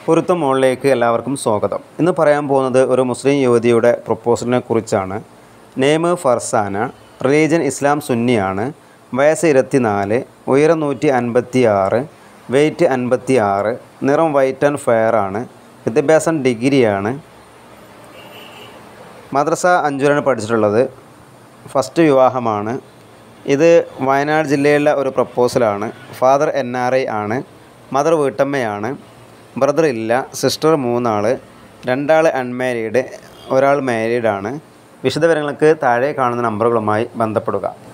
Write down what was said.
പൊരുത്തം മോളിലേക്ക് എല്ലാവർക്കും സ്വാഗതം ഇന്ന് പറയാൻ പോകുന്നത് ഒരു മുസ്ലിം യുവതിയുടെ പ്രപ്പോസലിനെ കുറിച്ചാണ് നെയ്മ് ഫർസാന റിലീജൻ ഇസ്ലാം സുന്നിയാണ് വയസ്സ് ഇരുപത്തിനാല് ഉയരം നൂറ്റി അൻപത്തി ആറ് വെയ്റ്റ് അൻപത്തി ആറ് നിറം വൈറ്റ് ആൻഡ് ഫെയർ ആണ് വിദ്യാഭ്യാസം ഡിഗ്രിയാണ് മദ്രസ അഞ്ചുരാണ് പഠിച്ചിട്ടുള്ളത് ഫസ്റ്റ് വിവാഹമാണ് ഇത് വയനാട് ജില്ലയിലെ ഒരു പ്രപ്പോസലാണ് ഫാദർ എൻ ആർ ഐ ആണ് മദർ വീട്ടമ്മയാണ് ബ്രദർ ഇല്ല സിസ്റ്റർ മൂന്നാൾ രണ്ടാൾ അൺമാരീഡ് ഒരാൾ മാരീഡ് ആണ് വിശദവിവരങ്ങൾക്ക് താഴെ കാണുന്ന നമ്പറുകളുമായി ബന്ധപ്പെടുക